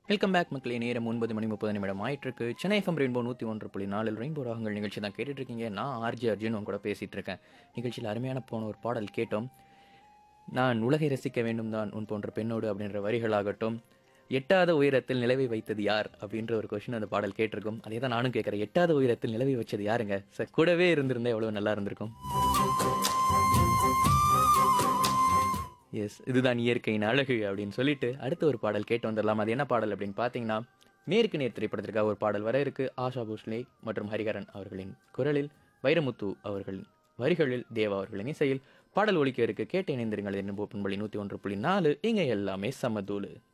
welcome back மக்களே நேரம் ஒன்பது மணி முப்பது நிமிடம் ஆயிட்டிருக்கு சென்னை எஃப்எம் ரெயின்போ நூற்றி ஒன்று புள்ளி நாலில் ரெயின்போ ராகங்கள் நிகழ்ச்சி தான் கேட்டுட்டு இருக்கீங்க நான் ஆர்ஜி அர்ஜுன் உங்க கூட பேசிகிட்டு இருக்கேன் நிகழ்ச்சியில் அருமையான போன ஒரு பாடல் கேட்டோம் நான் உலகை ரசிக்க வேண்டும் தான் உன் போன்ற பெண்ணோடு அப்படின்ற வரிகளாகட்டும் எட்டாத உயரத்தில் நிலவை வைத்தது யார் அப்படின்ற ஒரு கொஷின் அந்த பாடல் கேட்டிருக்கும் அதே தான் நானும் கேட்குறேன் எட்டாத உயரத்தில் நிலவை வச்சது யாருங்க சார் கூடவே இருந்திருந்தா எவ்வளோ நல்லா இருந்திருக்கும் எஸ் இதுதான் இயற்கையின் அழகு அப்படின்னு சொல்லிட்டு அடுத்த ஒரு பாடல் கேட்டு வந்துடலாம் அது என்ன பாடல் அப்படின்னு பார்த்தீங்கன்னா நேருக்கு நேர் திரைப்படத்திற்காக ஒரு பாடல் வர இருக்கு ஆஷா போஸ்லே மற்றும் ஹரிகரன் அவர்களின் குரலில் வைரமுத்து அவர்களின் வரிகளில் தேவா அவர்களின் இசையில் பாடல் ஒலிக்க இருக்கு கேட்டு இணைந்திருங்கள் என்று பண்பளி நூற்றி ஒன்று புள்ளி நாலு இங்கே எல்லாமே சமதூளு